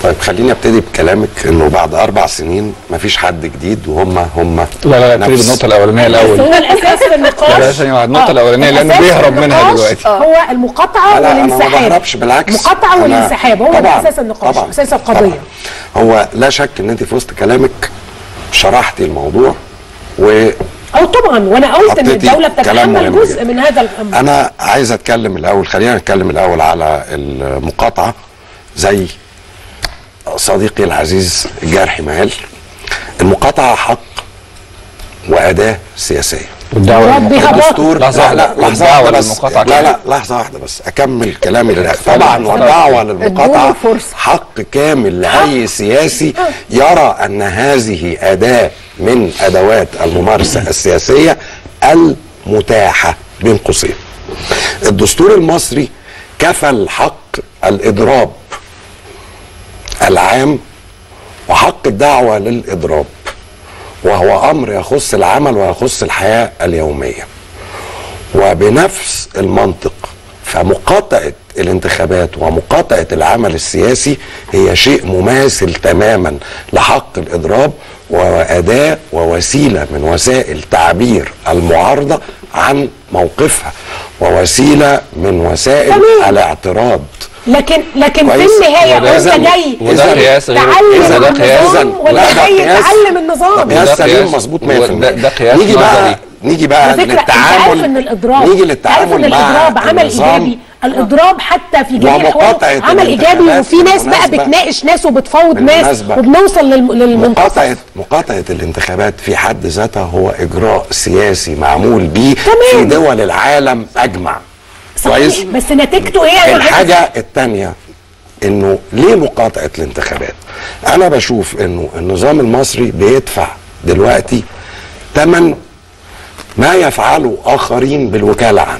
طيب خليني ابتدي بكلامك انه بعد اربع سنين مفيش حد جديد وهم هم لا لا لا ابتدي نفس- بالنقطه الاولانيه بس الاول هو الاساس في لا، النقاش لا، ثانية واحدة، النقطة آه، الأولانية لأنه الأساس بيهرب في منها النقاش دلوقتي. هو المقاطعه لا لا انا ما والانسحاب بهربش بالعكس المقاطعه أنا- والانسحاب هو ده طبعاً، اساس النقاش طبعاً، اساس القضيه طبعاً. هو لا شك ان انت في وسط كلامك شرحتي الموضوع و او طبعا وانا قلت ان حطيتي الدوله كلام بتتحمل مهم جزء جداً. من هذا الامر انا عايز اتكلم الاول خلينا نتكلم الاول على المقاطعه زي صديقي العزيز الجارحي ما قال المقاطعه حق واداه سياسيه والدعوه ربي للمقاطعة. هبط. الدستور لحظة لا واحدة. لا لحظه والدعوة واحده بس للمقاطعة لا لا كمان. لحظه واحده بس اكمل كلامي للاخر اتفضل، طبعا اتفضل. والدعوه ادوله للمقاطعه فرصة. حق كامل لاي سياسي يرى ان هذه اداه من ادوات الممارسه السياسيه المتاحه بين قوسين الدستور المصري كفل حق الاضراب العام وحق الدعوه للاضراب وهو امر يخص العمل ويخص الحياه اليوميه وبنفس المنطق فمقاطعه الانتخابات ومقاطعه العمل السياسي هي شيء مماثل تماما لحق الاضراب واداه ووسيله من وسائل تعبير المعارضه عن موقفها ووسيله من وسائل تمام. الاعتراض لكن لكن في كويس. النهايه وده انت إذن- جاي وده قياس غير- تعلم إذا ده قياس- النظام لا، ولا ده جاي قياس- تعلم النظام ده قياس ده سليم قياس- مظبوط ده- 100% ده قياس نيجي بقى نظري. نيجي بقى على فكره انت عارف للتعامل ان الاضراب نيجي عارف للتعامل ان مع الاضراب عمل النظام. ايجابي الاضراب حتى في جميع ومقاطعة الحقوق عمل ايجابي الانتخابات وفي ناس بقى بالمناسبة. بتناقش ناس وبتفاوض ناس بالمناسبة. وبنوصل للم- للمنتصف مقاطعة مقاطعة الانتخابات في حد ذاتها هو إجراء سياسي معمول بيه تمام. في دول العالم أجمع صحيح بس نتيجته ايه يا الحاجة التانية انه ليه مقاطعة الانتخابات انا بشوف انه النظام المصري بيدفع دلوقتي ثمن ما يفعله اخرين بالوكالة عنه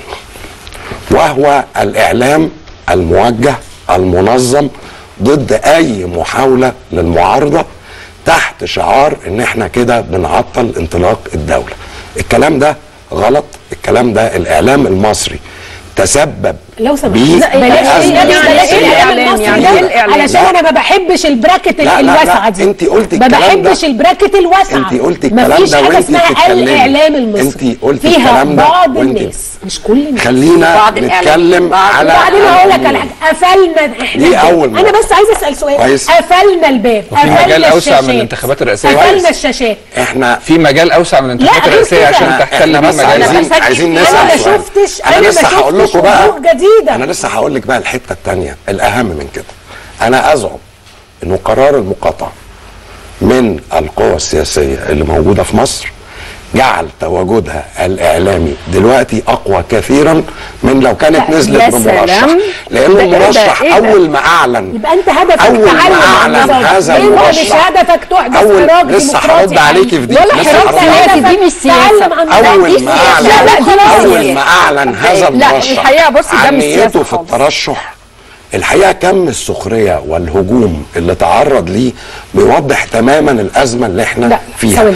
وهو الاعلام الموجه المنظم ضد اي محاولة للمعارضة تحت شعار ان احنا كده بنعطل انطلاق الدولة الكلام ده غلط الكلام ده الاعلام المصري تسبب لو سمحت بيه لا، بلاش أزمة بلاش يعني بلاش إيه الاعلام الإعلام؟ المصري يعني ده، إيه الإعلام؟ علشان لا. انا ما بحبش البراكت لا، لا، لا. الواسعه دي أنت قلتي ما الكلام ده. بحبش البراكت الواسعه انت قلتي الكلام مفيش ده حاجه وانت اسمها بتتكلمي. الاعلام المصري انت قلتي فيها الكلام ده بعض وانت- الناس مش كل الناس خلينا بعض الإعلام. نتكلم بعض- على وبعدين هقول لك على على حاجه قفلنا احنا دي الباب. أول انا نقطة. بس عايزه اسال سؤال كويس. قفلنا الباب وفي قفلنا مجال أوسع من الشاشات. الانتخابات الرئاسية. قفلنا كويس. الشاشات احنا في مجال اوسع من الانتخابات لا، غير الرئاسيه كده. عشان احنا تحتل بيه بس مجال عايزين بسجل عايزين فيه. نسال أنا ما سؤال. شفتش- انا أنا ما لسه هقول شفتش لكم بقى وجوه جديدة. انا لسه هقول لك بقى الحته الثانيه الاهم من كده انا ازعم انه قرار المقاطعه من القوى السياسيه اللي موجوده في مصر جعل تواجدها الاعلامي دلوقتي اقوى كثيرا من لو كانت لا، نزلت يا بمرشح سلام. لان ده إيه ده؟ المرشح إيه ده؟ اول ما اعلن يبقى انت هدفك أول ما تعلم أعلن النظام. هذا انت المرشح. مش هدفك تحدث أول- حراك لسه ديمقراطي هرد عليكي في دي. ولا لسه حراك هرد عليكي. سياسي دي مش سياسة. تعلم عن اول دي ما سياسة. اعلن لا، لا، دي مش اول سياسة. ما اعلن هذا لا، المرشح الحقيقة بصي ده عن مش نيته سياسة في خالص. الترشح الحقيقه كم السخريه والهجوم اللي تعرض ليه بيوضح تماما الازمه اللي احنا لا، فيها ثواني.